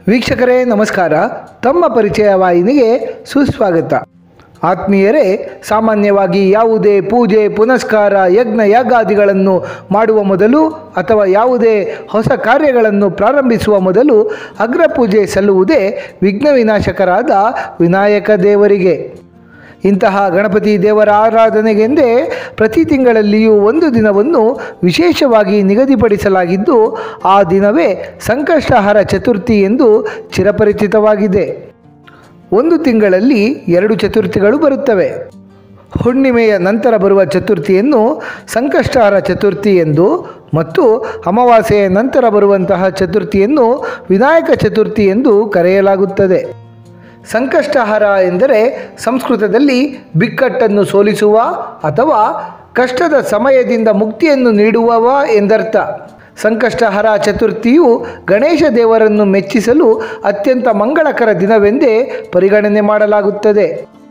ವೀಕ್ಷಕರೇ ನಮಸ್ಕಾರ ತಮ್ಮ ಪರಿಚಯ ವಾಹಿನಿಗೆ ಸುಸ್ವಾಗತ ಆತ್ಮೀಯರೇ ಸಾಮಾನ್ಯವಾಗಿ ಯಾವುದೇ ಪೂಜೆ ಪುನಸ್ಕಾರ ಯಜ್ಞ ಯಾಗಾದಿಗಳನ್ನು ಮಾಡುವ ಮೊದಲು ಅಥವಾ ಯಾವುದೇ ಹೊಸ ಕಾರ್ಯಗಳನ್ನು ಪ್ರಾರಂಭಿಸುವ ಮೊದಲು ಅಗ್ರಪೂಜೆ ಸಲ್ಲುವುದೇ ವಿಘ್ನ ವಿನಾಶಕರಾದ ವಿನಾಯಕ ದೇವರಿಗೆ ಇಂತಹ ಗಣಪತಿ ದೇವರ ಆರಾಧನೆಗೆಂದೇ ಪ್ರತಿ ತಿಂಗಳಲ್ಲಿಯೂ ಒಂದು ದಿನವನ್ನು ವಿಶೇಷವಾಗಿ ನಿಗದಿಪಡಿಸಲಾಗಿದ್ದು ಆ ದಿನವೇ ಸಂಕಷ್ಟಹರ ಚತುರ್ಥಿ ಎಂದು ಚಿರಪರಿಚಿತವಾಗಿದೆ ಒಂದು ತಿಂಗಳಲ್ಲಿ ಎರಡು ಚತುರ್ಥಿಗಳು ಬರುತ್ತವೆ ಹುಣ್ಣಿಮೆಯ ನಂತರ ಬರುವ ಚತುರ್ಥಿಯನ್ನು ಸಂಕಷ್ಟಹರ ಚತುರ್ಥಿ ಎಂದು ಮತ್ತು ಅಮಾವಾಸ್ಯೆಯ ನಂತರ ಬರುವಂತಹ ಚತುರ್ಥಿಯನ್ನು ವಿನಾಯಕ ಚತುರ್ಥಿ ಎಂದು ಕರೆಯಲಾಗುತ್ತದೆ ಸಂಕಷ್ಟಹರ ಎಂದರೆ ಸಂಸ್ಕೃತದಲ್ಲಿ ಬಿಕ್ಕಟ್ಟನ್ನು ಸೋಲಿಸುವ ಅಥವಾ ಕಷ್ಟದ ಸಮಯದಿಂದ ಮುಕ್ತಿಯನ್ನು ನೀಡುವವ ಎಂದರ್ಥ ಸಂಕಷ್ಟಹರ ಚತುರ್ಥಿಯು ಗಣೇಶ ದೇವರನ್ನು ಮೆಚ್ಚಿಸಲು ಅತ್ಯಂತ ಮಂಗಳಕರ ದಿನವೆಂದೇ ಪರಿಗಣನೆ ಮಾಡಲಾಗುತ್ತದೆ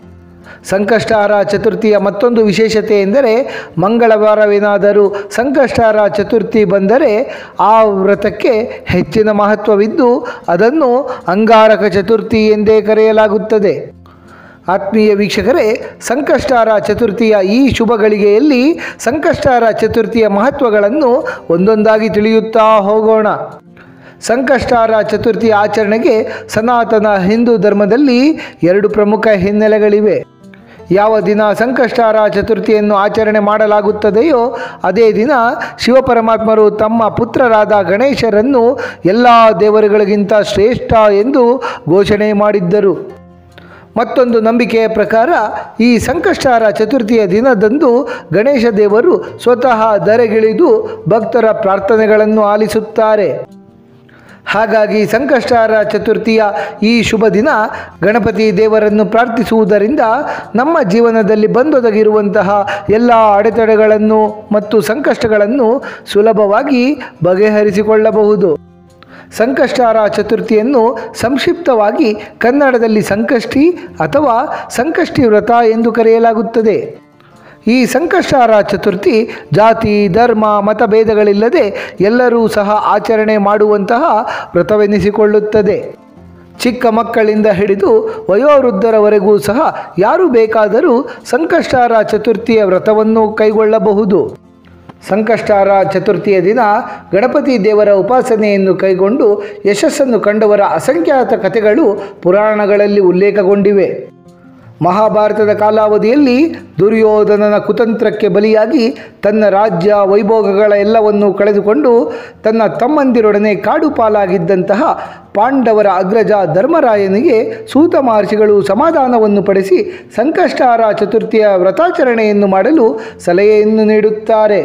ಸಂಕಷ್ಟಹರ ಚತುರ್ಥಿಯ ಮತ್ತೊಂದು ವಿಶೇಷತೆ ಎಂದರೆ ಮಂಗಳವಾರವೇನಾದರೂ ಸಂಕಷ್ಟಹರ ಚತುರ್ಥಿ ಬಂದರೆ ಆ ವ್ರತಕ್ಕೆ ಹೆಚ್ಚಿನ ಮಹತ್ವವಿದ್ದು ಅದನ್ನು ಅಂಗಾರಕ ಚತುರ್ಥಿ ಎಂದೇ ಕರೆಯಲಾಗುತ್ತದೆ ಆತ್ಮೀಯ ವೀಕ್ಷಕರೇ ಸಂಕಷ್ಟಹರ ಚತುರ್ಥಿಯ ಈ ಶುಭ ಗಳಿಗೆಯಲ್ಲಿ ಸಂಕಷ್ಟಹರ ಚತುರ್ಥಿಯ ಮಹತ್ವಗಳನ್ನು ಒಂದೊಂದಾಗಿ ತಿಳಿಯುತ್ತಾ ಹೋಗೋಣ ಸಂಕಷ್ಟಹರ ಚತುರ್ಥಿಯ ಆಚರಣೆಗೆ ಸನಾತನ ಹಿಂದೂ ಧರ್ಮದಲ್ಲಿ ಎರಡು ಪ್ರಮುಖ ಹಿನ್ನೆಲೆಗಳಿವೆ ಯಾವ ದಿನ ಸಂಕಷ್ಟಹರ ಚತುರ್ಥಿಯನ್ನು ಆಚರಣೆ ಮಾಡಲಾಗುತ್ತದೆಯೋ ಅದೇ ದಿನ ಶಿವಪರಮಾತ್ಮರು ತಮ್ಮ ಪುತ್ರರಾದ ಗಣೇಶರನ್ನು ಎಲ್ಲ ದೇವರುಗಳಿಗಿಂತ ಶ್ರೇಷ್ಠ ಎಂದು ಘೋಷಣೆ ಮಾಡಿದ್ದರು ಮತ್ತೊಂದು ನಂಬಿಕೆಯ ಪ್ರಕಾರ ಈ ಸಂಕಷ್ಟಹರ ಚತುರ್ಥಿಯ ದಿನದಂದು ಗಣೇಶ ದೇವರು ಸ್ವತಃ ಧರೆಗಿಳಿದು ಭಕ್ತರ ಪ್ರಾರ್ಥನೆಗಳನ್ನು ಆಲಿಸುತ್ತಾರೆ ಹಾಗಾಗಿ ಸಂಕಷ್ಟಹರ ಚತುರ್ಥಿಯ ಈ ಶುಭ ದಿನ ಗಣಪತಿ ದೇವರನ್ನು ಪ್ರಾರ್ಥಿಸುವುದರಿಂದ ನಮ್ಮ ಜೀವನದಲ್ಲಿ ಬಂದೊದಗಿರುವಂತಹ ಎಲ್ಲ ಅಡೆತಡೆಗಳನ್ನು ಮತ್ತು ಸಂಕಷ್ಟಗಳನ್ನು ಸುಲಭವಾಗಿ ಬಗೆಹರಿಸಿಕೊಳ್ಳಬಹುದು ಸಂಕಷ್ಟಹರ ಚತುರ್ಥಿಯನ್ನು ಸಂಕ್ಷಿಪ್ತವಾಗಿ ಕನ್ನಡದಲ್ಲಿ ಸಂಕಷ್ಟಿ ಅಥವಾ ಸಂಕಷ್ಟಿ ವ್ರತ ಎಂದು ಕರೆಯಲಾಗುತ್ತದೆ ಈ ಸಂಕಷ್ಟಹರ ಚತುರ್ಥಿ ಜಾತಿ ಧರ್ಮ ಮತಭೇದಗಳಿಲ್ಲದೆ ಎಲ್ಲರೂ ಸಹ ಆಚರಣೆ ಮಾಡುವಂತಹ ವ್ರತವೆನಿಸಿಕೊಳ್ಳುತ್ತದೆ ಚಿಕ್ಕ ಮಕ್ಕಳಿಂದ ಹಿಡಿದು ವಯೋವೃದ್ಧರವರೆಗೂ ಸಹ ಯಾರು ಬೇಕಾದರೂ ಸಂಕಷ್ಟಹರ ಚತುರ್ಥಿಯ ವ್ರತವನ್ನು ಕೈಗೊಳ್ಳಬಹುದು ಸಂಕಷ್ಟಹರ ಚತುರ್ಥಿಯ ದಿನ ಗಣಪತಿ ದೇವರ ಉಪಾಸನೆಯನ್ನು ಕೈಗೊಂಡು ಯಶಸ್ಸನ್ನು ಕಂಡವರ ಅಸಂಖ್ಯಾತ ಕಥೆಗಳು ಪುರಾಣಗಳಲ್ಲಿ ಉಲ್ಲೇಖಗೊಂಡಿವೆ ಮಹಾಭಾರತದ ಕಾಲಾವಧಿಯಲ್ಲಿ ದುರ್ಯೋಧನನ ಕುತಂತ್ರಕ್ಕೆ ಬಲಿಯಾಗಿ ತನ್ನ ರಾಜ್ಯ ವೈಭೋಗಗಳ ಎಲ್ಲವನ್ನೂ ಕಳೆದುಕೊಂಡು ತನ್ನ ತಮ್ಮಂದಿರೊಡನೆ ಕಾಡು ಪಾಲಾಗಿದ್ದಂತಹ ಪಾಂಡವರ ಅಗ್ರಜ ಧರ್ಮರಾಯನಿಗೆ ಸೂತ ಮಹರ್ಷಿಗಳು ಸಮಾಧಾನವನ್ನು ಪಡಿಸಿ ಸಂಕಷ್ಟಹರ ಚತುರ್ಥಿಯ ವ್ರತಾಚರಣೆಯನ್ನು ಮಾಡಲು ಸಲಹೆಯನ್ನು ನೀಡುತ್ತಾರೆ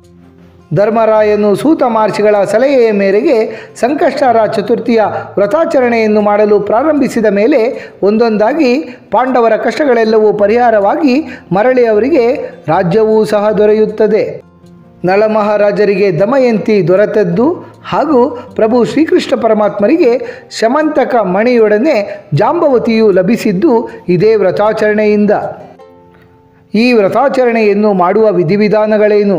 ಧರ್ಮರಾಯನು ಸೂತ ಮಹರ್ಷಿಗಳ ಸಲಹೆಯ ಮೇರೆಗೆ ಸಂಕಷ್ಟಹರ ಚತುರ್ಥಿಯ ವ್ರತಾಚರಣೆಯನ್ನು ಮಾಡಲು ಪ್ರಾರಂಭಿಸಿದ ಮೇಲೆ ಒಂದೊಂದಾಗಿ ಪಾಂಡವರ ಕಷ್ಟಗಳೆಲ್ಲವೂ ಪರಿಹಾರವಾಗಿ ಮರಳಿ ಅವರಿಗೆ ರಾಜ್ಯವೂ ಸಹ ದೊರೆಯುತ್ತದೆ ನಳಮಹಾರಾಜರಿಗೆ ದಮಯಂತಿ ದೊರೆತದ್ದು ಹಾಗೂ ಪ್ರಭು ಶ್ರೀಕೃಷ್ಣ ಪರಮಾತ್ಮರಿಗೆ ಶಮಂತಕ ಮಣಿಯೊಡನೆ ಜಾಂಬವತಿಯು ಲಭಿಸಿದ್ದು ಇದೇ ವ್ರತಾಚರಣೆಯಿಂದ ಈ ವ್ರತಾಚರಣೆಯನ್ನು ಮಾಡುವ ವಿಧಿವಿಧಾನಗಳೇನು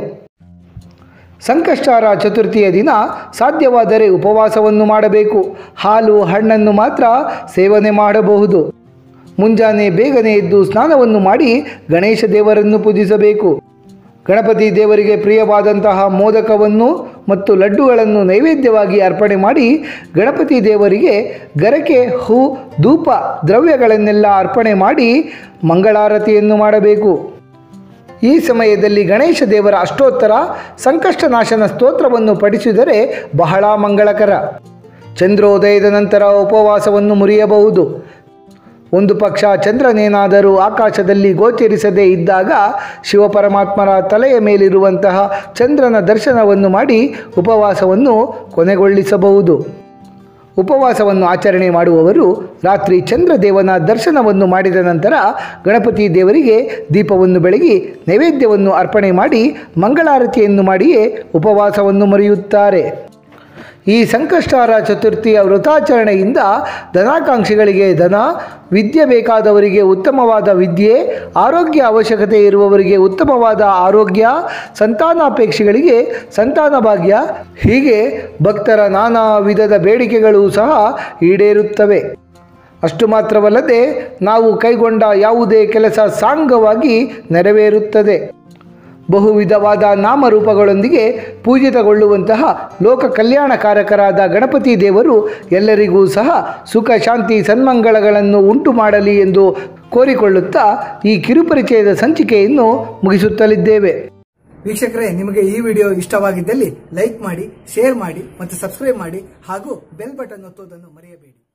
ಸಂಕಷ್ಟಹರ ಚತುರ್ಥಿಯ ದಿನ ಸಾಧ್ಯವಾದರೆ ಉಪವಾಸವನ್ನು ಮಾಡಬೇಕು ಹಾಲು ಹಣ್ಣನ್ನು ಮಾತ್ರ ಸೇವನೆ ಮಾಡಬಹುದು ಮುಂಜಾನೆ ಬೇಗನೆ ಎದ್ದು ಸ್ನಾನವನ್ನು ಮಾಡಿ ಗಣೇಶ ದೇವರನ್ನು ಪೂಜಿಸಬೇಕು ಗಣಪತಿ ದೇವರಿಗೆ ಪ್ರಿಯವಾದಂತಹ ಮೋದಕವನ್ನು ಮತ್ತು ಲಡ್ಡುಗಳನ್ನು ನೈವೇದ್ಯವಾಗಿ ಅರ್ಪಣೆ ಮಾಡಿ ಗಣಪತಿ ದೇವರಿಗೆ ಗರಕೆ ಹೂ ಧೂಪ ದ್ರವ್ಯಗಳನ್ನೆಲ್ಲ ಅರ್ಪಣೆ ಮಾಡಿ ಮಂಗಳಾರತಿಯನ್ನು ಮಾಡಬೇಕು ಈ ಸಮಯದಲ್ಲಿ ಗಣೇಶ ದೇವರ ಅಷ್ಟೋತ್ತರ ಸಂಕಷ್ಟನಾಶನ ಸ್ತೋತ್ರವನ್ನು ಪಠಿಸಿದರೆ ಬಹಳ ಮಂಗಳಕರ ಚಂದ್ರೋದಯದ ನಂತರ ಉಪವಾಸವನ್ನು ಮುರಿಯಬಹುದು ಒಂದು ಪಕ್ಷ ಚಂದ್ರನೇನಾದರೂ ಆಕಾಶದಲ್ಲಿ ಗೋಚರಿಸದೇ ಇದ್ದಾಗ ಶಿವಪರಮಾತ್ಮರ ತಲೆಯ ಮೇಲಿರುವಂತಹ ಚಂದ್ರನ ದರ್ಶನವನ್ನು ಮಾಡಿ ಉಪವಾಸವನ್ನು ಕೊನೆಗೊಳಿಸಬಹುದು ಉಪವಾಸವನ್ನು ಆಚರಣೆ ಮಾಡುವವರು ರಾತ್ರಿ ಚಂದ್ರದೇವನ ದರ್ಶನವನ್ನು ಮಾಡಿದ ನಂತರ ಗಣಪತಿ ದೇವರಿಗೆ ದೀಪವನ್ನು ಬೆಳಗಿ ನೈವೇದ್ಯವನ್ನು ಅರ್ಪಣೆ ಮಾಡಿ ಮಂಗಳಾರತಿಯನ್ನು ಮಾಡಿಯೇ ಉಪವಾಸವನ್ನು ಮುರಿಯುತ್ತಾರೆ ಈ ಸಂಕಷ್ಟಹಾರ ಚತುರ್ಥಿಯ ವ್ರತಾಚರಣೆಯಿಂದ ಧನಾಕಾಂಕ್ಷಿಗಳಿಗೆ ಧನ ವಿದ್ಯೆ ಬೇಕಾದವರಿಗೆ ಉತ್ತಮವಾದ ವಿದ್ಯೆ ಆರೋಗ್ಯ ಅವಶ್ಯಕತೆ ಇರುವವರಿಗೆ ಉತ್ತಮವಾದ ಆರೋಗ್ಯ ಸಂತಾನಾಪೇಕ್ಷಿಗಳಿಗೆ ಸಂತಾನ ಭಾಗ್ಯ ಹೀಗೆ ಭಕ್ತರ ನಾನಾ ವಿಧದ ಬೇಡಿಕೆಗಳು ಸಹ ಈಡೇರುತ್ತವೆ ಅಷ್ಟು ಮಾತ್ರವಲ್ಲದೆ ನಾವು ಕೈಗೊಂಡ ಯಾವುದೇ ಕೆಲಸ ಸಾಂಗವಾಗಿ ನೆರವೇರುತ್ತದೆ ಬಹುವಿಧವಾದ ನಾಮರೂಪಗಳೊಂದಿಗೆ ಪೂಜಿತಗೊಳ್ಳುವಂತಹ ಲೋಕ ಕಲ್ಯಾಣಕಾರಕರಾದ ಗಣಪತಿ ದೇವರು ಎಲ್ಲರಿಗೂ ಸಹ ಸುಖ ಶಾಂತಿ ಸನ್ಮಂಗಳಗಳನ್ನು ಉಂಟು ಮಾಡಲಿ ಎಂದು ಕೋರಿಕೊಳ್ಳುತ್ತಾ ಈ ಕಿರುಪರಿಚಯದ ಸಂಚಿಕೆಯನ್ನು ಮುಗಿಸುತ್ತಲಿದ್ದೇವೆ ವೀಕ್ಷಕರೇ ನಿಮಗೆ ಈ ವಿಡಿಯೋ ಇಷ್ಟವಾಗಿದ್ದಲ್ಲಿ ಲೈಕ್ ಮಾಡಿ ಶೇರ್ ಮಾಡಿ ಮತ್ತು ಸಬ್ಸ್ಕ್ರೈಬ್ ಮಾಡಿ ಹಾಗೂ ಬೆಲ್ ಬಟನ್ ಒತ್ತುವುದನ್ನು ಮರೆಯಬೇಡಿ